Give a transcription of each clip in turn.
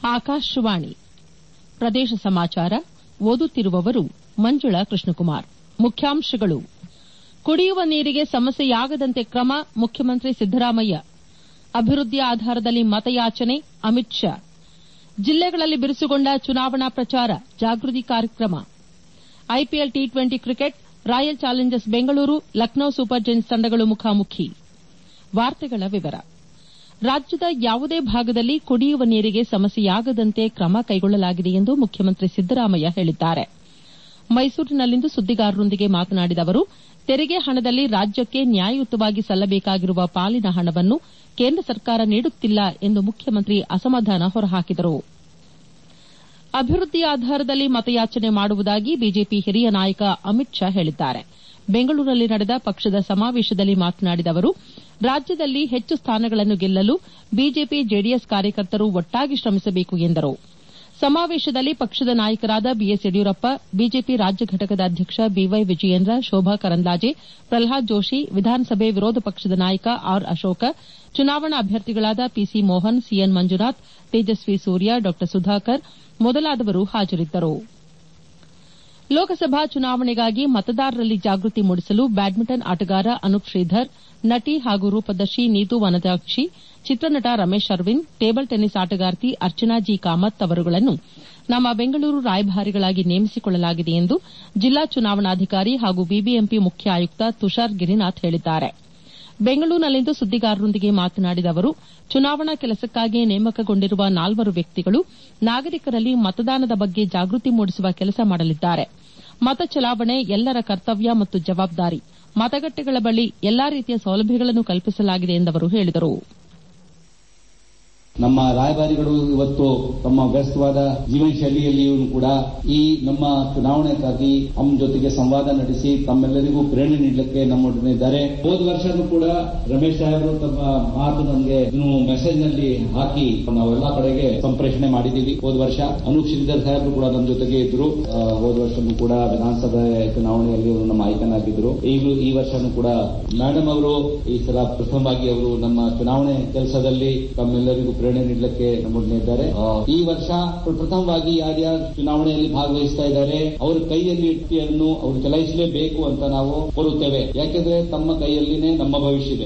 ಆಕಾಶವಾಣಿ ಪ್ರದೇಶ ಸಮಾಚಾರ ಓದುತ್ತಿರುವವರು ಮಂಜುಳಾ ಕೃಷ್ಣಕುಮಾರ್ ಮುಖ್ಯಾಂಶಗಳು ಕುಡಿಯುವ ನೀರಿಗೆ ಸಮಸ್ಯೆಯಾಗದಂತೆ ಕ್ರಮ ಮುಖ್ಯಮಂತ್ರಿ ಸಿದ್ದರಾಮಯ್ಯ ಅಭಿವೃದ್ದಿ ಆಧಾರದಲ್ಲಿ ಮತಯಾಚನೆ ಅಮಿತ್ ಶಾ ಜಿಲ್ಲೆಗಳಲ್ಲಿ ಬಿರುಸುಗೊಂಡ ಚುನಾವಣಾ ಪ್ರಚಾರ ಜಾಗೃತಿ ಕಾರ್ಯಕ್ರಮ IPL T twenty cricket Royal Challengers Bengaluru Lucknow Super Giants ತಂಡಗಳು ಮುಖಾಮುಖಿ ರಾಜ್ಯದ ಯಾವುದೇ ಭಾಗದಲ್ಲಿ ಕುಡಿಯುವ ನೀರಿಗೆ ಸಮಸ್ಯೆಯಾಗದಂತೆ ಕ್ರಮ ಕೈಗೊಳ್ಳಲಾಗಿದೆ ಎಂದು ಮುಖ್ಯಮಂತ್ರಿ ಸಿದ್ದರಾಮಯ್ಯ ಹೇಳಿದ್ದಾರೆ ಮೈಸೂರಿನಲ್ಲಿಂದು ಸುದ್ದಿಗಾರರೊಂದಿಗೆ ಮಾತನಾಡಿದ ಅವರು ತೆರಿಗೆ ಹಣದಲ್ಲಿ ರಾಜ್ಯಕ್ಕೆ ನ್ಯಾಯಯುತವಾಗಿ ಸಲ್ಲಬೇಕಾಗಿರುವ ಪಾಲಿನ ಹಣವನ್ನು ಕೇಂದ್ರ ಸರ್ಕಾರ ನೀಡುತ್ತಿಲ್ಲ ಎಂದು ಮುಖ್ಯಮಂತ್ರಿ ಅಸಮಾಧಾನ ಹೊರಹಾಕಿದರು ಅಭಿವೃದ್ದಿ ಆಧಾರದಲ್ಲಿ ಮತಯಾಚನೆ ಮಾಡುವುದಾಗಿ ಬಿಜೆಪಿ ಹಿರಿಯ ನಾಯಕ ಅಮಿತ್ ಶಾ ಹೇಳಿದ್ದಾರೆ ಬೆಂಗಳೂರಿನಲ್ಲಿ ನಡೆದ ಪಕ್ಷದ ಸಮಾವೇಶದಲ್ಲಿ ಮಾತನಾಡಿದ ಅವರು ರಾಜ್ಯದಲ್ಲಿ ಹೆಚ್ಚು ಸ್ಥಾನಗಳನ್ನು ಗೆಲ್ಲಲು ಬಿಜೆಪಿ ಜೆಡಿಎಸ್ ಕಾರ್ಯಕರ್ತರು ಒಟ್ಟಾಗಿ ಶ್ರಮಿಸಬೇಕು ಎಂದರು ಸಮಾವೇಶದಲ್ಲಿ ಪಕ್ಷದ ನಾಯಕರಾದ ಬಿಎಸ್ ಯಡಿಯೂರಪ್ಪ ಬಿಜೆಪಿ ರಾಜ್ಯ ಘಟಕದ ಅಧ್ಯಕ್ಷ ಬಿವೈ ವಿಜಯೇಂದ್ರ ಶೋಭಾ ಕರಂದ್ಲಾಜೆ ಪ್ರಲ್ಹಾದ್ ಜೋಶಿ ವಿಧಾನಸಭೆ ವಿರೋಧ ಪಕ್ಷದ ನಾಯಕ ಆರ್ ಅಶೋಕ ಚುನಾವಣಾ ಅಭ್ಯರ್ಥಿಗಳಾದ ಪಿಸಿ ಮೋಹನ್ ಸಿಎನ್ ಮಂಜುನಾಥ್ ತೇಜಸ್ವಿ ಸೂರ್ಯ ಡಾ ಸುಧಾಕರ್ ಮೊದಲಾದವರು ಹಾಜರಿದ್ದರು ಲೋಕಸಭಾ ಚುನಾವಣೆಗಾಗಿ ಮತದಾರರಲ್ಲಿ ಜಾಗೃತಿ ಮೂಡಿಸಲು ಬ್ಯಾಡ್ಮಿಂಟನ್ ಆಟಗಾರ ಅನೂಪ್ ಶ್ರೀಧರ್ ನಟಿ ಹಾಗೂ ರೂಪದರ್ಶಿ ನೀತು ವನಜಾಕ್ಷಿ ಚಿತ್ರನಟ ರಮೇಶ್ ಅರವಿಂದ್ ಟೇಬಲ್ ಟೆನ್ನಿಸ್ ಆಟಗಾರ್ತಿ ಅರ್ಚನಾ ಜಿ ಕಾಮತ್ ಅವರುಗಳನ್ನು ನಮ್ಮ ಬೆಂಗಳೂರು ರಾಯಭಾರಿಗಳಾಗಿ ನೇಮಿಸಿಕೊಳ್ಳಲಾಗಿದೆ ಎಂದು ಜಿಲ್ಲಾ ಚುನಾವಣಾಧಿಕಾರಿ ಹಾಗೂ ಬಿಬಿಎಂಪಿ ಮುಖ್ಯ ಆಯುಕ್ತ ತುಷಾರ್ ಗಿರಿನಾಥ್ ಹೇಳಿದ್ದಾರೆ ಬೆಂಗಳೂರಿನಲ್ಲಿಂದು ಸುದ್ದಿಗಾರರೊಂದಿಗೆ ಮಾತನಾಡಿದ ಅವರು ಚುನಾವಣಾ ಕೆಲಸಕ್ಕಾಗಿ ನೇಮಕಗೊಂಡಿರುವ ನಾಲ್ವರು ವ್ಯಕ್ತಿಗಳು ನಾಗರಿಕರಲ್ಲಿ ಮತದಾನದ ಬಗ್ಗೆ ಜಾಗೃತಿ ಮೂಡಿಸುವ ಕೆಲಸ ಮಾಡಲಿದ್ದಾರೆ ಮತ ಚಲಾವಣೆ ಎಲ್ಲರ ಕರ್ತವ್ಯ ಮತ್ತು ಜವಾಬ್ದಾರಿ ಮತಗಟ್ಟೆಗಳ ಬಳಿ ಎಲ್ಲಾ ರೀತಿಯ ಸೌಲಭ್ಯಗಳನ್ನು ಕಲ್ಪಿಸಲಾಗಿದೆ ಎಂದು ಅವರು ಹೇಳಿದರು ನಮ್ಮ ರಾಯಭಾರಿಗಳು ಇವತ್ತು ತಮ್ಮ ವ್ಯಸ್ತವಾದ ಜೀವನ ಶೈಲಿಯಲ್ಲಿಯೂ ಕೂಡ ಈ ನಮ್ಮ ಚುನಾವಣೆಗಾಗಿ ನಮ್ಮ ಜೊತೆಗೆ ಸಂವಾದ ನಡೆಸಿ ತಮ್ಮೆಲ್ಲರಿಗೂ ಪ್ರೇರಣೆ ನೀಡಲಿಕ್ಕೆ ನಮ್ಮೊಡನೆ ಇದ್ದಾರೆ ಹೋದ ವರ್ಷನೂ ಕೂಡ ರಮೇಶ್ ಸಾಹೇಬರು ತಮ್ಮ ಮಾತು ನನಗೆ ಮೆಸೇಜ್ ನಲ್ಲಿ ಹಾಕಿ ನಾವೆಲ್ಲಾ ಕಡೆಗೆ ಸಂಪ್ರೇಷಣೆ ಮಾಡಿದ್ದೀವಿ ಹೋದ ವರ್ಷ ಅನೂಪ್ ಶ್ರೀಧರ್ ಸಾಹೇಬರು ಕೂಡ ನಮ್ಮ ಜೊತೆಗೆ ಇದ್ರು ಹೋದ ವರ್ಷನೂ ಕೂಡ ವಿಧಾನಸಭೆ ಚುನಾವಣೆಯಲ್ಲಿ ನಮ್ಮ ಆಯ್ಕೆನಾಗಿದ್ರು ಈಗಲೂ ಈ ವರ್ಷನೂ ಕೂಡ ಮೇಡಮ್ ಅವರು ಈ ಸಲ ಪ್ರಥಮವಾಗಿ ಅವರು ನಮ್ಮ ಚುನಾವಣೆ ಕೆಲಸದಲ್ಲಿ ತಮ್ಮೆಲ್ಲರಿಗೂ ಪ್ರೇರಣೆ ನೀಡಲಿಕ್ಕೆ ನಮ್ಮೊಡನೆ ಇದ್ದಾರೆ ಈ ವರ್ಷ ಪ್ರಥಮವಾಗಿ ಯಾರ್ಯಾರು ಚುನಾವಣೆಯಲ್ಲಿ ಭಾಗವಹಿಸ್ತಾ ಇದ್ದಾರೆ ಅವರ ಕೈಯಲ್ಲಿ ಇಟ್ಟಿಯನ್ನು ಅವರು ಚಲಾಯಿಸಲೇಬೇಕು ಅಂತ ನಾವು ಕೋರುತ್ತೇವೆ ಯಾಕೆಂದ್ರೆ ತಮ್ಮ ಕೈಯಲ್ಲಿನೇ ನಮ್ಮ ಭವಿಷ್ಯವಿದೆ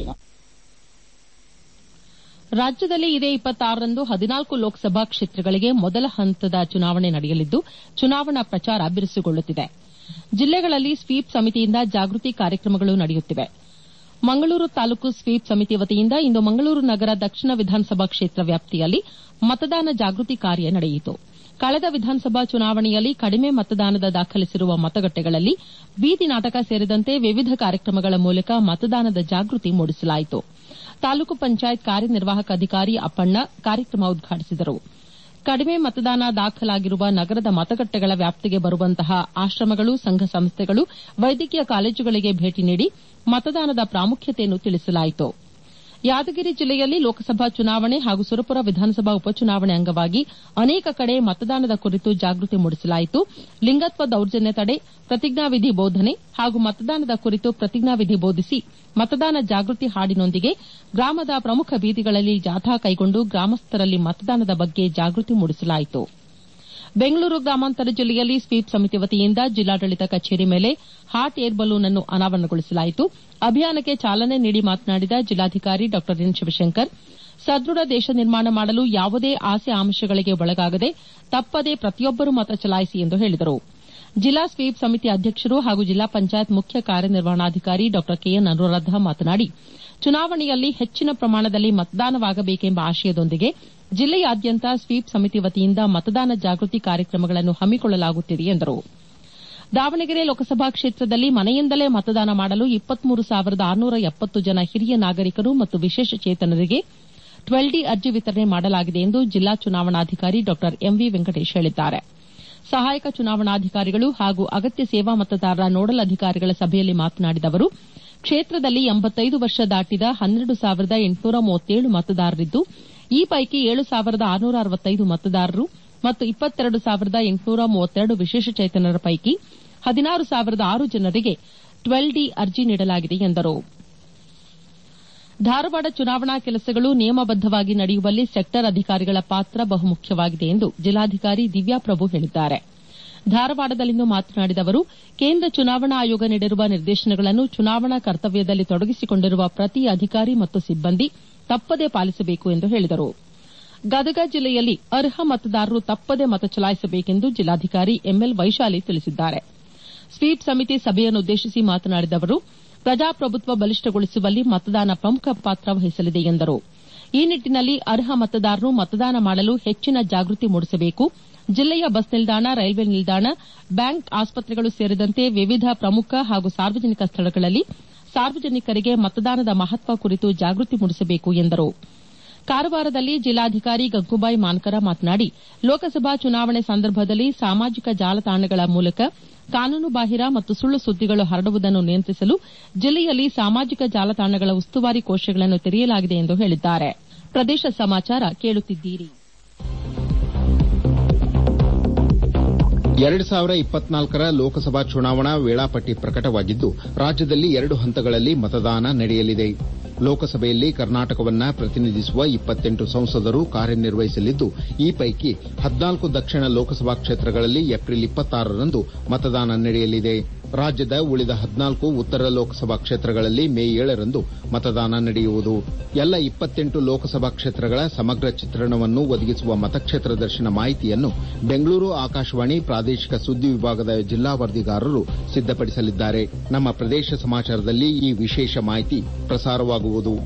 ರಾಜ್ಯದಲ್ಲಿ ಇದೇ ಇಪ್ಪತ್ತಾರರಂದು ಹದಿನಾಲ್ಕು ಲೋಕಸಭಾ ಕ್ಷೇತ್ರಗಳಿಗೆ ಮೊದಲ ಹಂತದ ಚುನಾವಣೆ ನಡೆಯಲಿದ್ದು ಚುನಾವಣಾ ಪ್ರಚಾರ ಬಿರುಸುಗೊಳ್ಳುತ್ತಿದೆ ಜಿಲ್ಲೆಗಳಲ್ಲಿ ಸ್ವೀಪ್ ಸಮಿತಿಯಿಂದ ಜಾಗೃತಿ ಕಾರ್ಯಕ್ರಮಗಳು ನಡೆಯುತ್ತಿವೆ ಮಂಗಳೂರು ತಾಲೂಕು ಸ್ವೀಪ್ ಸಮಿತಿ ವತಿಯಿಂದ ಇಂದು ಮಂಗಳೂರು ನಗರ ದಕ್ಷಿಣ ವಿಧಾನಸಭಾ ಕ್ಷೇತ್ರ ವ್ಯಾಪ್ತಿಯಲ್ಲಿ ಮತದಾನ ಜಾಗೃತಿ ಕಾರ್ಯ ನಡೆಯಿತು ಕಳೆದ ವಿಧಾನಸಭಾ ಚುನಾವಣೆಯಲ್ಲಿ ಕಡಿಮೆ ಮತದಾನದ ದಾಖಲಿಸಿರುವ ಮತಗಟ್ಟೆಗಳಲ್ಲಿ ಬೀದಿ ನಾಟಕ ಸೇರಿದಂತೆ ವಿವಿಧ ಕಾರ್ಯಕ್ರಮಗಳ ಮೂಲಕ ಮತದಾನದ ಜಾಗೃತಿ ಮೂಡಿಸಲಾಯಿತು ತಾಲೂಕು ಪಂಚಾಯತ್ ಕಾರ್ಯನಿರ್ವಾಹಕ ಅಧಿಕಾರಿ ಅಪ್ಪಣ್ಣ ಕಾರ್ಯಕ್ರಮ ಉದ್ಘಾಟಿಸಿದರು ಕಡಿಮೆ ಮತದಾನ ದಾಖಲಾಗಿರುವ ನಗರದ ಮತಗಟ್ಟೆಗಳ ವ್ಯಾಪ್ತಿಗೆ ಬರುವಂತಹ ಆಶ್ರಮಗಳು ಸಂಘ ಸಂಸ್ಥೆಗಳು ವೈದ್ಯಕೀಯ ಕಾಲೇಜುಗಳಿಗೆ ಭೇಟಿ ನೀಡಿ ಮತದಾನದ ಪ್ರಾಮುಖ್ಯತೆಯನ್ನು ತಿಳಿಸಲಾಯಿತು ಯಾದಗಿರಿ ಜಿಲ್ಲೆಯಲ್ಲಿ ಲೋಕಸಭಾ ಚುನಾವಣೆ ಹಾಗೂ ಸುರಪುರ ವಿಧಾನಸಭಾ ಉಪಚುನಾವಣೆ ಅಂಗವಾಗಿ ಅನೇಕ ಕಡೆ ಮತದಾನದ ಕುರಿತು ಜಾಗೃತಿ ಮೂಡಿಸಲಾಯಿತು ಲಿಂಗತ್ವ ದೌರ್ಜನ್ಯ ತಡೆ ಪ್ರತಿಜ್ಞಾವಿಧಿ ಬೋಧನೆ ಹಾಗೂ ಮತದಾನದ ಕುರಿತು ಪ್ರತಿಜ್ಞಾವಿಧಿ ಬೋಧಿಸಿ ಮತದಾನ ಜಾಗೃತಿ ಹಾಡಿನೊಂದಿಗೆ ಗ್ರಾಮದ ಪ್ರಮುಖ ಬೀದಿಗಳಲ್ಲಿ ಜಾಥಾ ಕೈಗೊಂಡು ಗ್ರಾಮಸ್ಥರಲ್ಲಿ ಮತದಾನದ ಬಗ್ಗೆ ಜಾಗೃತಿ ಮೂಡಿಸಲಾಯಿತು ಬೆಂಗಳೂರು ಗ್ರಾಮಾಂತರ ಜಿಲ್ಲೆಯಲ್ಲಿ ಸ್ವೀಪ್ ಸಮಿತಿ ವತಿಯಿಂದ ಜಿಲ್ಲಾಡಳಿತ ಕಚೇರಿ ಮೇಲೆ ಹಾಟ್ ಏರ್ ಬಲೂನ್ ಅನ್ನು ಅನಾವರಣಗೊಳಿಸಲಾಯಿತು ಅಭಿಯಾನಕ್ಕೆ ಚಾಲನೆ ನೀಡಿ ಮಾತನಾಡಿದ ಜಿಲ್ಲಾಧಿಕಾರಿ ಡಾ ಎನ್ ಶಿವಶಂಕರ್ ಸದೃಢ ದೇಶ ನಿರ್ಮಾಣ ಮಾಡಲು ಯಾವುದೇ ಆಸೆ ಆಮಿಷಗಳಿಗೆ ಒಳಗಾಗದೆ ತಪ್ಪದೆ ಪ್ರತಿಯೊಬ್ಬರೂ ಮತ ಚಲಾಯಿಸಿ ಎಂದು ಹೇಳಿದರು ಜಿಲ್ಲಾ ಸ್ವೀಪ್ ಸಮಿತಿ ಅಧ್ಯಕ್ಷರು ಹಾಗೂ ಜಿಲ್ಲಾ ಪಂಚಾಯತ್ ಮುಖ್ಯ ಕಾರ್ಯನಿರ್ವಹಣಾಧಿಕಾರಿ ಡಾ ಕೆಎನ್ ಅನುರಾಧ ಮಾತನಾಡಿ ಚುನಾವಣೆಯಲ್ಲಿ ಹೆಚ್ಚಿನ ಪ್ರಮಾಣದಲ್ಲಿ ಮತದಾನವಾಗಬೇಕೆಂಬ ಆಶಯದೊಂದಿಗೆ ಜಿಲ್ಲೆಯಾದ್ಯಂತ ಸ್ವೀಪ್ ಸಮಿತಿ ವತಿಯಿಂದ ಮತದಾನ ಜಾಗೃತಿ ಕಾರ್ಯಕ್ರಮಗಳನ್ನು ಹಮ್ಮಿಕೊಳ್ಳಲಾಗುತ್ತಿದೆ ಎಂದರು ದಾವಣಗೆರೆ ಲೋಕಸಭಾ ಕ್ಷೇತ್ರದಲ್ಲಿ ಮನೆಯಿಂದಲೇ ಮತದಾನ ಮಾಡಲು ಇಪ್ಪತ್ಮೂರು ಸಾವಿರದ ಆರುನೂರ ಎಪ್ಪತ್ತು ಜನ ಹಿರಿಯ ನಾಗರಿಕರು ಮತ್ತು ವಿಶೇಷ ಚೇತನರಿಗೆ ಟ್ವೆಲ್ ಡಿ ಅರ್ಜಿ ವಿತರಣೆ ಮಾಡಲಾಗಿದೆ ಎಂದು ಜಿಲ್ಲಾ ಚುನಾವಣಾಧಿಕಾರಿ ಡಾ ಎಂವಿ ವೆಂಕಟೇಶ್ ಹೇಳಿದ್ದಾರೆ ಸಹಾಯಕ ಚುನಾವಣಾಧಿಕಾರಿಗಳು ಹಾಗೂ ಅಗತ್ಯ ಸೇವಾ ಮತದಾರರ ನೋಡಲ್ ಅಧಿಕಾರಿಗಳ ಸಭೆಯಲ್ಲಿ ಮಾತನಾಡಿದ ಅವರು ಕ್ಷೇತ್ರದಲ್ಲಿ ಎಂಬತ್ತೈದು ವರ್ಷ ದಾಟಿದ ಹನ್ನೆರಡು ಸಾವಿರದ ಎಂಟುನೂರ ಮೂವತ್ತೇಳು ಮತದಾರರಿದ್ದು ಈ ಪೈಕಿ ಏಳು ಸಾವಿರದ ಆರುನೂರ ಅರವತ್ತೈದು ಮತದಾರರು ಮತ್ತು ಇಪ್ಪತ್ತೆರಡು ಸಾವಿರದ ಎಂಟುನೂರ ಮೂವತ್ತೆರಡು ವಿಶೇಷ ಚೇತನರ ಪೈಕಿ ಹದಿನಾರು ಸಾವಿರದ ಆರು ಜನರಿಗೆ ಟ್ವೆಲ್ ಡಿ ಅರ್ಜಿ ನೀಡಲಾಗಿದೆ ಎಂದರು ಧಾರವಾಡ ಚುನಾವಣಾ ಕೆಲಸಗಳು ನಿಯಮಬದ್ದವಾಗಿ ನಡೆಯುವಲ್ಲಿ ಸೆಕ್ಟರ್ ಅಧಿಕಾರಿಗಳ ಪಾತ್ರ ಬಹುಮುಖ್ಯವಾಗಿದೆ ಎಂದು ಜಿಲ್ಲಾಧಿಕಾರಿ ದಿವ್ಯಾಪ್ರಭು ಹೇಳಿದ್ದಾರೆ ಧಾರವಾಡದಲ್ಲಿಂದು ಮಾತನಾಡಿದ ಅವರು ಕೇಂದ್ರ ಚುನಾವಣಾ ಆಯೋಗ ನೀಡಿರುವ ನಿರ್ದೇಶನಗಳನ್ನು ಚುನಾವಣಾ ಕರ್ತವ್ಯದಲ್ಲಿ ತೊಡಗಿಸಿಕೊಂಡಿರುವ ಪ್ರತಿ ಅಧಿಕಾರಿ ಮತ್ತು ಸಿಬ್ಬಂದಿ ತಪ್ಪದೇ ಪಾಲಿಸಬೇಕು ಎಂದು ಹೇಳಿದರು ಗದಗ ಜಿಲ್ಲೆಯಲ್ಲಿ ಅರ್ಹ ಮತದಾರರು ತಪ್ಪದೇ ಮತ ಚಲಾಯಿಸಬೇಕೆಂದು ಜಿಲ್ಲಾಧಿಕಾರಿ ಎಂಎಲ್ ವೈಶಾಲಿ ತಿಳಿಸಿದ್ದಾರೆ ಸ್ವೀಪ್ ಸಮಿತಿ ಸಭೆಯನ್ನುದ್ದೇಶಿಸಿ ಮಾತನಾಡಿದ ಅವರು ಪ್ರಜಾಪ್ರಭುತ್ವ ಬಲಿಷ್ಠಗೊಳಿಸುವಲ್ಲಿ ಮತದಾನ ಪ್ರಮುಖ ಪಾತ್ರ ವಹಿಸಲಿದೆ ಎಂದರು ಈ ನಿಟ್ಟಿನಲ್ಲಿ ಅರ್ಹ ಮತದಾರರು ಮತದಾನ ಮಾಡಲು ಹೆಚ್ಚಿನ ಜಾಗೃತಿ ಮೂಡಿಸಬೇಕು ಜಿಲ್ಲೆಯ ಬಸ್ ನಿಲ್ದಾಣ ರೈಲ್ವೆ ನಿಲ್ದಾಣ ಬ್ಯಾಂಕ್ ಆಸ್ಪತ್ರೆಗಳು ಸೇರಿದಂತೆ ವಿವಿಧ ಪ್ರಮುಖ ಹಾಗೂ ಸಾರ್ವಜನಿಕ ಸ್ಥಳಗಳಲ್ಲಿ ಸಾರ್ವಜನಿಕರಿಗೆ ಮತದಾನದ ಮಹತ್ವ ಕುರಿತು ಜಾಗೃತಿ ಮೂಡಿಸಬೇಕು ಎಂದರು ಕಾರವಾರದಲ್ಲಿ ಜಿಲ್ಲಾಧಿಕಾರಿ ಗಂಗೂಬಾಯಿ ಮಾನಕರ ಮಾತನಾಡಿ ಲೋಕಸಭಾ ಚುನಾವಣೆ ಸಂದರ್ಭದಲ್ಲಿ ಸಾಮಾಜಿಕ ಜಾಲತಾಣಗಳ ಮೂಲಕ ಕಾನೂನುಬಾಹಿರ ಮತ್ತು ಸುಳ್ಳು ಸುದ್ದಿಗಳು ಹರಡುವುದನ್ನು ನಿಯಂತ್ರಿಸಲು ಜಿಲ್ಲೆಯಲ್ಲಿ ಸಾಮಾಜಿಕ ಜಾಲತಾಣಗಳ ಉಸ್ತುವಾರಿ ಕೋಶಗಳನ್ನು ತೆರೆಯಲಾಗಿದೆ ಎಂದು ಹೇಳಿದ್ದಾರೆ ಪ್ರದೇಶ ಸಮಾಚಾರ ಕೇಳುತ್ತಿದ್ದೀರಿ ಎರಡು ಸಾವಿರ ಇಪ್ಪತ್ನಾಲ್ಕರ ಲೋಕಸಭಾ ಚುನಾವಣಾ ವೇಳಾಪಟ್ಟಿ ಪ್ರಕಟವಾಗಿದ್ದು ರಾಜ್ಯದಲ್ಲಿ ಎರಡು ಹಂತಗಳಲ್ಲಿ ಮತದಾನ ನಡೆಯಲಿದೆ ಲೋಕಸಭೆಯಲ್ಲಿ ಕರ್ನಾಟಕವನ್ನ ಪ್ರತಿನಿಧಿಸುವ ಇಪ್ಪತ್ತೆಂಟು ಸಂಸದರು ಕಾರ್ಯನಿರ್ವಹಿಸಲಿದ್ದು ಈ ಪೈಕಿ ಹದಿನಾಲ್ಕು ದಕ್ಷಿಣ ಲೋಕಸಭಾ ಕ್ಷೇತ್ರಗಳಲ್ಲಿ ಏಪ್ರಿಲ್ ಇಪ್ಪತ್ತಾರರಂದು ಮತದಾನ ನಡೆಯಲಿದೆ ರಾಜ್ಯದ ಉಳಿದ ಹದಿನಾಲ್ಕು ಉತ್ತರ ಲೋಕಸಭಾ ಕ್ಷೇತ್ರಗಳಲ್ಲಿ ಮೇ ಏಳರಂದು ಮತದಾನ ನಡೆಯುವುದು ಎಲ್ಲ ಇಪ್ಪತ್ತೆಂಟು ಲೋಕಸಭಾ ಕ್ಷೇತ್ರಗಳ ಸಮಗ್ರ ಚಿತ್ರಣವನ್ನು ಒದಗಿಸುವ ಮತಕ್ಷೇತ್ರ ದರ್ಶನ ಮಾಹಿತಿಯನ್ನು ಬೆಂಗಳೂರು ಆಕಾಶವಾಣಿ ಪ್ರಾದೇಶಿಕ ಸುದ್ದಿ ವಿಭಾಗದ ಜಿಲ್ಲಾ ವರದಿಗಾರರು ಸಿದ್ದಪಡಿಸಲಿದ್ದಾರೆ ನಮ್ಮ ಪ್ರದೇಶ ಸಮಾಚಾರದಲ್ಲಿ ಈ ವಿಶೇಷ ಮಾಹಿತಿ ಪ್ರಸಾರವಾಗುವುದು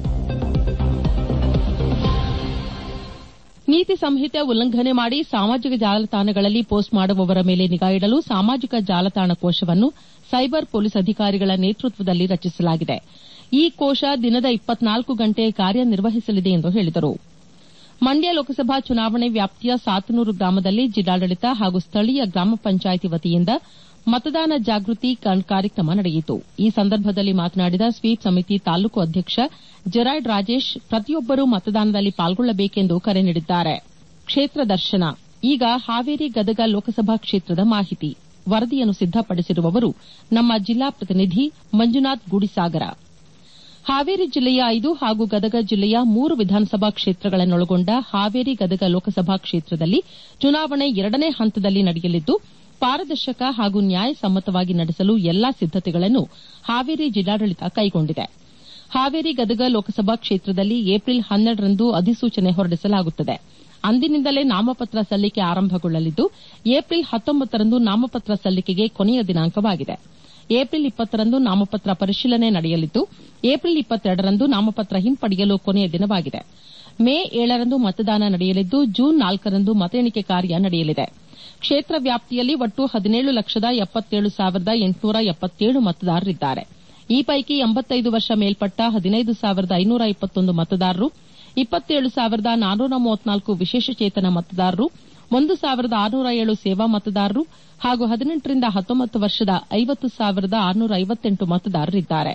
ನೀತಿ ಸಂಹಿತೆ ಉಲ್ಲಂಘನೆ ಮಾಡಿ ಸಾಮಾಜಿಕ ಜಾಲತಾಣಗಳಲ್ಲಿ ಪೋಸ್ಟ್ ಮಾಡುವವರ ಮೇಲೆ ನಿಗಾ ಇಡಲು ಸಾಮಾಜಿಕ ಜಾಲತಾಣ ಕೋಶವನ್ನು ಸೈಬರ್ ಪೊಲೀಸ್ ಅಧಿಕಾರಿಗಳ ನೇತೃತ್ವದಲ್ಲಿ ರಚಿಸಲಾಗಿದೆ ಈ ಕೋಶ ದಿನದ ಇಪ್ಪತ್ನಾಲ್ಕು ಗಂಟೆ ಕಾರ್ಯನಿರ್ವಹಿಸಲಿದೆ ಎಂದು ಹೇಳಿದರು ಮಂಡ್ಯ ಲೋಕಸಭಾ ಚುನಾವಣೆ ವ್ಯಾಪ್ತಿಯ ಸಾತನೂರು ಗ್ರಾಮದಲ್ಲಿ ಜಿಲ್ಲಾಡಳಿತ ಹಾಗೂ ಸ್ಥಳೀಯ ಗ್ರಾಮ ಪಂಚಾಯಿತಿ ವತಿಯಿಂದ ಮತದಾನ ಜಾಗೃತಿ ಕಾರ್ಯಕ್ರಮ ನಡೆಯಿತು ಈ ಸಂದರ್ಭದಲ್ಲಿ ಮಾತನಾಡಿದ ಸ್ವೀಪ್ ಸಮಿತಿ ತಾಲೂಕು ಅಧ್ಯಕ್ಷ ಜೆರಾಯ್ಡ್ ರಾಜೇಶ್ ಪ್ರತಿಯೊಬ್ಬರೂ ಮತದಾನದಲ್ಲಿ ಪಾಲ್ಗೊಳ್ಳಬೇಕೆಂದು ಕರೆ ನೀಡಿದ್ದಾರೆ ಕ್ಷೇತ್ರ ದರ್ಶನ ಈಗ ಹಾವೇರಿ ಗದಗ ಲೋಕಸಭಾ ಕ್ಷೇತ್ರದ ಮಾಹಿತಿ ವರದಿಯನ್ನು ಸಿದ್ದಪಡಿಸಿರುವವರು ನಮ್ಮ ಜಿಲ್ಲಾ ಪ್ರತಿನಿಧಿ ಮಂಜುನಾಥ್ ಗುಡಿಸಾಗರ ಹಾವೇರಿ ಜಿಲ್ಲೆಯ ಐದು ಹಾಗೂ ಗದಗ ಜಿಲ್ಲೆಯ ಮೂರು ವಿಧಾನಸಭಾ ಕ್ಷೇತ್ರಗಳನ್ನೊಳಗೊಂಡ ಹಾವೇರಿ ಗದಗ ಲೋಕಸಭಾ ಕ್ಷೇತ್ರದಲ್ಲಿ ಚುನಾವಣೆ ಎರಡನೇ ಹಂತದಲ್ಲಿ ನಡೆಯಲಿದ್ದು ಪಾರದರ್ಶಕ ಹಾಗೂ ನ್ಯಾಯಸಮ್ಮತವಾಗಿ ನಡೆಸಲು ಎಲ್ಲಾ ಸಿದ್ದತೆಗಳನ್ನು ಹಾವೇರಿ ಜಿಲ್ಲಾಡಳಿತ ಕೈಗೊಂಡಿದೆ ಹಾವೇರಿ ಗದಗ ಲೋಕಸಭಾ ಕ್ಷೇತ್ರದಲ್ಲಿ ಏಪ್ರಿಲ್ ಹನ್ನೆರಡರಂದು ಅಧಿಸೂಚನೆ ಹೊರಡಿಸಲಾಗುತ್ತದೆ ಅಂದಿನಿಂದಲೇ ನಾಮಪತ್ರ ಸಲ್ಲಿಕೆ ಆರಂಭಗೊಳ್ಳಲಿದ್ದು ಏಪ್ರಿಲ್ ಹತ್ತೊಂಬತ್ತರಂದು ನಾಮಪತ್ರ ಸಲ್ಲಿಕೆಗೆ ಕೊನೆಯ ದಿನಾಂಕವಾಗಿದೆ ಏಪ್ರಿಲ್ ಇಪ್ಪತ್ತರಂದು ನಾಮಪತ್ರ ಪರಿಶೀಲನೆ ನಡೆಯಲಿದ್ದು ಏಪ್ರಿಲ್ ಇಪ್ಪತ್ತೆರಡರಂದು ನಾಮಪತ್ರ ಹಿಂಪಡೆಯಲು ಕೊನೆಯ ದಿನವಾಗಿದೆ ಮೇ ಏಳರಂದು ಮತದಾನ ನಡೆಯಲಿದ್ದು ಜೂನ್ ನಾಲ್ಕರಂದು ಮತ ಎಣಿಕೆ ಕಾರ್ಯ ನಡೆಯಲಿದೆ ಕ್ಷೇತ್ರ ವ್ಯಾಪ್ತಿಯಲ್ಲಿ ಒಟ್ಟು ಹದಿನೇಳು ಲಕ್ಷದ ಎಪ್ಪತ್ತೇಳು ಸಾವಿರದ ಎಂಟುನೂರ ಎಪ್ಪತ್ತೇಳು ಮತದಾರರಿದ್ದಾರೆ ಈ ಪೈಕಿ ಎಂಬತ್ತೈದು ವರ್ಷ ಮೇಲ್ಪಟ್ಟ ಹದಿನೈದು ಸಾವಿರದ ಐನೂರ ಇಪ್ಪತ್ತೊಂದು ಮತದಾರರು ಇಪ್ಪತ್ತೇಳು ಸಾವಿರದ ನಾನ್ನೂರ ಮೂವತ್ನಾಲ್ಕು ವಿಶೇಷಚೇತನ ಮತದಾರರು ಒಂದು ಸಾವಿರದ ಆರುನೂರ ಏಳು ಸೇವಾ ಮತದಾರರು ಹಾಗೂ ಹದಿನೆಂಟರಿಂದ ಹತ್ತೊಂಬತ್ತು ವರ್ಷದ ಐವತ್ತು ಸಾವಿರದ ಆರುನೂರ ಐವತ್ತೆಂಟು ಮತದಾರರಿದ್ದಾರೆ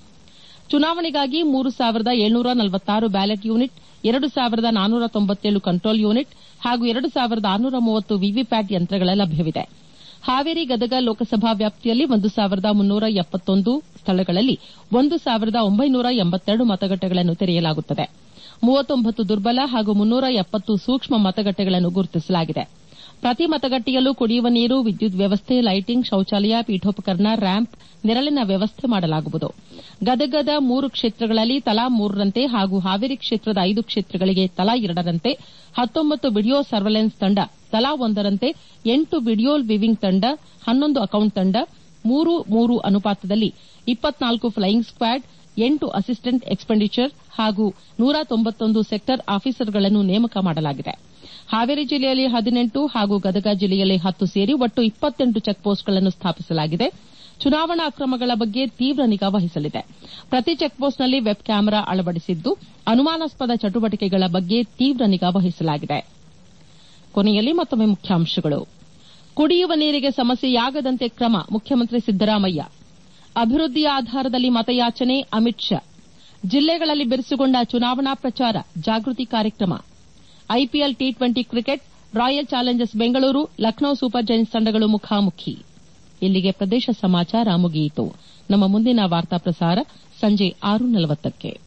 ಚುನಾವಣೆಗಾಗಿ ಮೂರು ಸಾವಿರದ ಏಳ್ನೂರ ನಲವತ್ತಾರು ಬ್ಯಾಲೆಟ್ ಯೂನಿಟ್ ಎರಡು ಸಾವಿರದ ನಾನ್ನೂರ ತೊಂಬತ್ತೇಳು ಕಂಟ್ರೋಲ್ ಯೂನಿಟ್ ಹಾಗೂ ಎರಡು ಸಾವಿರದ ಆರುನೂರ ಮೂವತ್ತು ವಿವಿಪ್ಯಾಟ್ ಯಂತ್ರಗಳ ಲಭ್ಯವಿದೆ ಹಾವೇರಿ ಗದಗ ಲೋಕಸಭಾ ವ್ಯಾಪ್ತಿಯಲ್ಲಿ ಒಂದು ಸಾವಿರದ ಮುನ್ನೂರ ಎಪ್ಪತ್ತೊಂದು ಸ್ಥಳಗಳಲ್ಲಿ ಒಂದು ಸಾವಿರದ ಒಂಬೈನೂರ ಎಂಬತ್ತೆರಡು ಮತಗಟ್ಟೆಗಳನ್ನು ತೆರೆಯಲಾಗುತ್ತದೆ ಮೂವತ್ತೊಂಬತ್ತು ದುರ್ಬಲ ಹಾಗೂ ಮುನ್ನೂರ ಎಪ್ಪತ್ತು ಸೂಕ್ಷ್ಮ ಮತಗಟ್ಟೆಗಳನ್ನು ಗುರುತಿಸಲಾಗಿದೆ ಪ್ರತಿ ಮತಗಟ್ಟೆಯಲ್ಲೂ ಕುಡಿಯುವ ನೀರು ವಿದ್ಯುತ್ ವ್ಯವಸ್ಥೆ ಲೈಟಿಂಗ್ ಶೌಚಾಲಯ ಪೀಠೋಪಕರಣ ರ್ಯಾಂಪ್ ನೆರಳಿನ ವ್ಯವಸ್ಥೆ ಮಾಡಲಾಗುವುದು ಗದಗದ ಮೂರು ಕ್ಷೇತ್ರಗಳಲ್ಲಿ ತಲಾ ಮೂರರಂತೆ ಹಾಗೂ ಹಾವೇರಿ ಕ್ಷೇತ್ರದ ಐದು ಕ್ಷೇತ್ರಗಳಿಗೆ ತಲಾ ಎರಡರಂತೆ ಹತ್ತೊಂಬತ್ತು ವಿಡಿಯೋ ಸರ್ವೆಲೆನ್ಸ್ ತಂಡ ತಲಾ ಒಂದರಂತೆ ಎಂಟು ವಿಡಿಯೋ ವಿವಿಂಗ್ ತಂಡ ಹನ್ನೊಂದು ಅಕೌಂಟ್ ತಂಡ ಮೂರು ಮೂರು ಅನುಪಾತದಲ್ಲಿ ಇಪ್ಪತ್ನಾಲ್ಕು ಫ್ಲೈಯಿಂಗ್ ಸ್ಕ್ವಾಡ್ ಎಂಟು ಅಸಿಸ್ಟೆಂಟ್ ಎಕ್ಸ್ಪೆಂಡಿಚರ್ ಹಾಗೂ ನೂರ ತೊಂಬತ್ತೊಂದು ಸೆಕ್ಟರ್ ಆಫೀಸರ್ಗಳನ್ನು ನೇಮಕ ಮಾಡಲಾಗಿದೆ ಹಾವೇರಿ ಜಿಲ್ಲೆಯಲ್ಲಿ ಹದಿನೆಂಟು ಹಾಗೂ ಗದಗ ಜಿಲ್ಲೆಯಲ್ಲಿ ಹತ್ತು ಸೇರಿ ಒಟ್ಟು ಇಪ್ಪತ್ತೆಂಟು ಚೆಕ್ಪೋಸ್ಟ್ಗಳನ್ನು ಸ್ಥಾಪಿಸಲಾಗಿದೆ ಚುನಾವಣಾ ಅಕ್ರಮಗಳ ಬಗ್ಗೆ ತೀವ್ರ ನಿಗಾ ವಹಿಸಲಿದೆ ಪ್ರತಿ ಚೆಕ್ಪೋಸ್ಟ್ನಲ್ಲಿ ವೆಬ್ ಕ್ಯಾಮೆರಾ ಅಳವಡಿಸಿದ್ದು ಅನುಮಾನಾಸ್ಪದ ಚಟುವಟಿಕೆಗಳ ಬಗ್ಗೆ ತೀವ್ರ ನಿಗಾ ವಹಿಸಲಾಗಿದೆ ಕೊನೆಯಲ್ಲಿ ಮತ್ತೊಮ್ಮೆ ಮುಖ್ಯಾಂಶಗಳು ಕುಡಿಯುವ ನೀರಿಗೆ ಸಮಸ್ಯೆಯಾಗದಂತೆ ಕ್ರಮ ಮುಖ್ಯಮಂತ್ರಿ ಸಿದ್ದರಾಮಯ್ಯ ಅಭಿವೃದ್ಧಿಯ ಆಧಾರದಲ್ಲಿ ಮತಯಾಚನೆ ಅಮಿತ್ ಶಾ ಜಿಲ್ಲೆಗಳಲ್ಲಿ ಬಿರುಸುಗೊಂಡ ಚುನಾವಣಾ ಪ್ರಚಾರ ಜಾಗೃತಿ ಕಾರ್ಯಕ್ರಮ IPL T twenty cricket Royal Challengers Bengaluru Lucknow Super Giants ತಂಡಗಳು ಮುಖಾಮುಖಿ ಇಲ್ಲಿಗೆ ಪ್ರದೇಶ ಸಮಾಚಾರ ಮುಗಿಯಿತು ನಮ್ಮ ಮುಂದಿನ ವಾರ್ತಾ ಪ್ರಸಾರ ಸಂಜೆ ಆರು ನಲವತ್ತಕ್ಕೆ